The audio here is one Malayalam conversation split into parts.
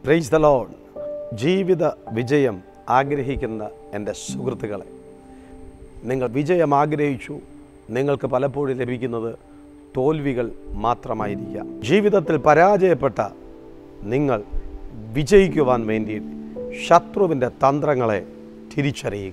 പ്രൈസ് ദ ലോഡ് ജീവിത വിജയം ആഗ്രഹിക്കുന്ന എൻ്റെ സുഹൃത്തുക്കളെ നിങ്ങൾ വിജയം ആഗ്രഹിച്ചു നിങ്ങൾക്ക് പലപ്പോഴും ലഭിക്കുന്നത് തോൽവികൾ മാത്രമായിരിക്കാം ജീവിതത്തിൽ പരാജയപ്പെട്ട നിങ്ങൾ വിജയിക്കുവാൻ വേണ്ടി ശത്രുവിൻ്റെ തന്ത്രങ്ങളെ തിരിച്ചറിയുക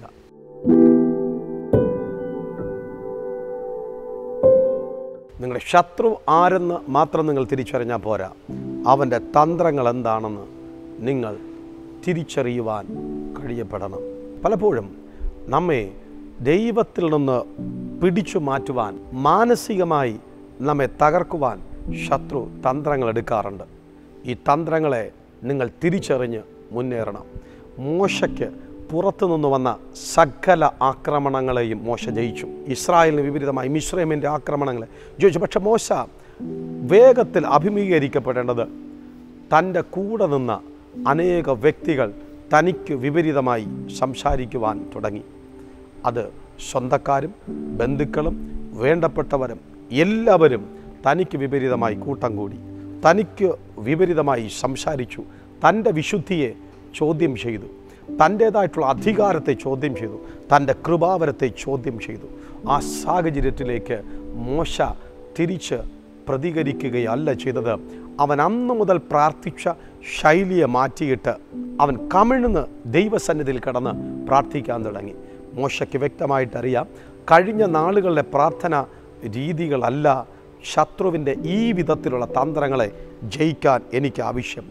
നിങ്ങളുടെ ശത്രു ആരെന്ന് മാത്രം നിങ്ങൾ തിരിച്ചറിഞ്ഞാൽ പോരാ അവൻ്റെ തന്ത്രങ്ങൾ എന്താണെന്ന് നിങ്ങൾ തിരിച്ചറിയുവാൻ കഴിയപ്പെടണം പലപ്പോഴും നമ്മെ ദൈവത്തിൽ നിന്ന് പിടിച്ചു മാറ്റുവാൻ മാനസികമായി നമ്മെ തകർക്കുവാൻ ശത്രു തന്ത്രങ്ങൾ എടുക്കാറുണ്ട് ഈ തന്ത്രങ്ങളെ നിങ്ങൾ തിരിച്ചറിഞ്ഞ് മുന്നേറണം മോശയ്ക്ക് പുറത്തുനിന്ന് വന്ന സകല ആക്രമണങ്ങളെയും മോശ ജയിച്ചു ഇസ്രായേലിന് വിപരീതമായി മിശ്രമിൻ്റെ ആക്രമണങ്ങളെ ജയിച്ചു പക്ഷെ മോശ വേഗത്തിൽ അഭിമുഖീകരിക്കപ്പെടേണ്ടത് തൻ്റെ കൂടെ നിന്ന അനേക വ്യക്തികൾ തനിക്ക് വിപരീതമായി സംസാരിക്കുവാൻ തുടങ്ങി അത് സ്വന്തക്കാരും ബന്ധുക്കളും വേണ്ടപ്പെട്ടവരും എല്ലാവരും തനിക്ക് വിപരീതമായി കൂട്ടം കൂടി തനിക്ക് വിപരീതമായി സംസാരിച്ചു തൻ്റെ വിശുദ്ധിയെ ചോദ്യം ചെയ്തു തൻ്റേതായിട്ടുള്ള അധികാരത്തെ ചോദ്യം ചെയ്തു തൻ്റെ കൃപാവരത്തെ ചോദ്യം ചെയ്തു ആ സാഹചര്യത്തിലേക്ക് മോശ തിരിച്ച് പ്രതികരിക്കുകയല്ല ചെയ്തത് അവൻ അന്നു മുതൽ പ്രാർത്ഥിച്ച ശൈലിയെ മാറ്റിയിട്ട് അവൻ കമിഴ്ന്ന് ദൈവസന്നിധിയിൽ കടന്ന് പ്രാർത്ഥിക്കാൻ തുടങ്ങി മോശയ്ക്ക് വ്യക്തമായിട്ടറിയാം കഴിഞ്ഞ നാളുകളിലെ പ്രാർത്ഥന രീതികളല്ല ശത്രുവിൻ്റെ ഈ വിധത്തിലുള്ള തന്ത്രങ്ങളെ ജയിക്കാൻ എനിക്ക് ആവശ്യം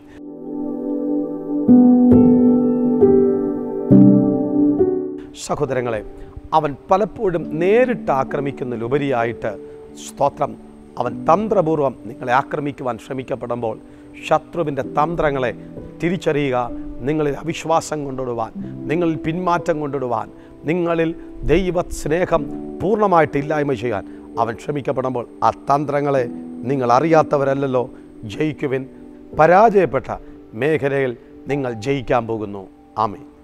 സഹോദരങ്ങളെ അവൻ പലപ്പോഴും നേരിട്ട് ആക്രമിക്കുന്നതിലുപരിയായിട്ട് സ്തോത്രം അവൻ തന്ത്രപൂർവം നിങ്ങളെ ആക്രമിക്കുവാൻ ശ്രമിക്കപ്പെടുമ്പോൾ ശത്രുവിൻ്റെ തന്ത്രങ്ങളെ തിരിച്ചറിയുക നിങ്ങളിൽ അവിശ്വാസം കൊണ്ടിടുവാൻ നിങ്ങളിൽ പിന്മാറ്റം കൊണ്ടിടുവാൻ നിങ്ങളിൽ ദൈവ സ്നേഹം പൂർണ്ണമായിട്ട് ഇല്ലായ്മ ചെയ്യാൻ അവൻ ശ്രമിക്കപ്പെടുമ്പോൾ ആ തന്ത്രങ്ങളെ നിങ്ങൾ അറിയാത്തവരല്ലല്ലോ ജയിക്കുവിൻ പരാജയപ്പെട്ട മേഖലയിൽ നിങ്ങൾ ജയിക്കാൻ പോകുന്നു ആമേ